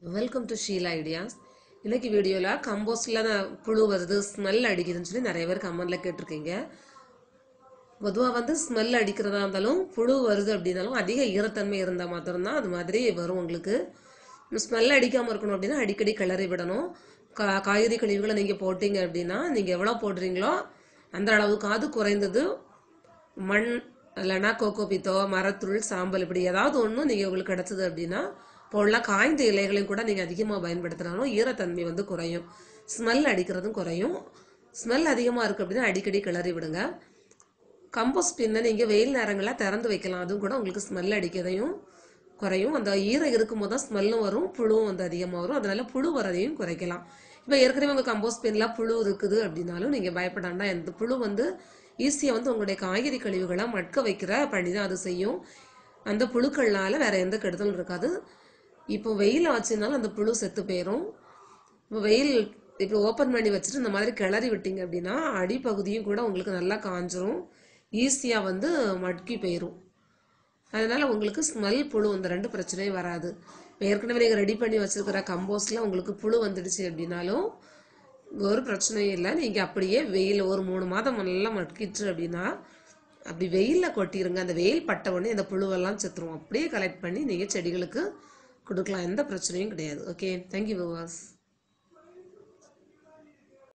welcome to Sheila ideas இன்னைக்கு வீடியோவில் கம்போஸ்டில் புழு வருது ஸ்மெல் அடிக்குதுன்னு சொல்லி நிறைய பேர் கமெண்டில் கேட்டிருக்கீங்க பொதுவாக வந்து ஸ்மெல் அடிக்கிறதா இருந்தாலும் புழு வருது அப்படின்னாலும் அதிக ஈரத்தன்மை இருந்தால் மாத்திரம்தான் அது மாதிரி வரும் உங்களுக்கு ஸ்மெல் அடிக்காமல் இருக்கணும் அப்படின்னா அடிக்கடி கிளறி விடணும் கா காய்கறி கழிவுகளை நீங்கள் போட்டீங்க அப்படின்னா நீங்கள் எவ்வளோ போடுறீங்களோ அந்த அளவுக்காவது குறைந்தது மண் இல்லைன்னா கோகோ பித்தோ மரத்துள் சாம்பல் இப்படி ஏதாவது ஒன்று நீங்கள் உங்களுக்கு கிடச்சிது அப்படின்னா போடலாம் காய்ந்த இலைகளையும் கூட நீங்கள் அதிகமாக பயன்படுத்தினாலும் ஈரத்தன்மை வந்து குறையும் ஸ்மெல் அடிக்கிறதும் குறையும் ஸ்மெல் அதிகமாக இருக்குது அப்படின்னா அடிக்கடி கிளறி விடுங்க கம்போஸ்ட் பின்னை நீங்கள் வெயில் நேரங்களில் திறந்து வைக்கலாம் அதுவும் கூட உங்களுக்கு ஸ்மெல் அடிக்கிறதையும் குறையும் அந்த ஈரம் இருக்கும்போது தான் ஸ்மெல்லும் வரும் புழுவும் வந்து அதிகமாக வரும் அதனால புழு வரதையும் குறைக்கலாம் இப்போ ஏற்கனவே உங்கள் கம்போஸ்ட் பின்னில் புழு இருக்குது அப்படின்னாலும் நீங்கள் பயப்படாண்டா எந்த புழு வந்து ஈஸியாக வந்து உங்களுடைய காய்கறி கழிவுகளை மட்க வைக்கிற பணி தான் அது செய்யும் அந்த புழுக்கள்னால வேற எந்த கெடுதலும் இருக்காது இப்போ வெயில் ஆச்சுனாலும் அந்த புழு செத்து போயிடும் இப்போ வெயில் இப்போ ஓப்பன் பண்ணி வச்சுட்டு இந்த மாதிரி கிளறி விட்டீங்க அப்படின்னா அடிப்பகுதியும் கூட உங்களுக்கு நல்லா காஞ்சிரும் ஈஸியாக வந்து மட்கி போயிடும் அதனால உங்களுக்கு ஸ்மெல் புழு இந்த ரெண்டு பிரச்சனையும் வராது இப்போ ஏற்கனவே நீங்கள் ரெடி பண்ணி வச்சிருக்கிற கம்போஸ்டில் உங்களுக்கு புழு வந்துடுச்சு அப்படின்னாலும் ஒரு பிரச்சனையும் இல்லை நீங்கள் அப்படியே வெயில் ஒரு மூணு மாதம் நல்லா மட்கிட்டு அப்படின்னா அப்படி வெயிலில் கொட்டிடுங்க அந்த வெயில் பட்ட உடனே அந்த புழுவெல்லாம் செத்துரும் அப்படியே கலெக்ட் பண்ணி நீங்கள் செடிகளுக்கு கொடுக்கலாம் எந்த பிரச்சனையும் கிடையாது ஓகே தேங்க்யூ விவாஸ்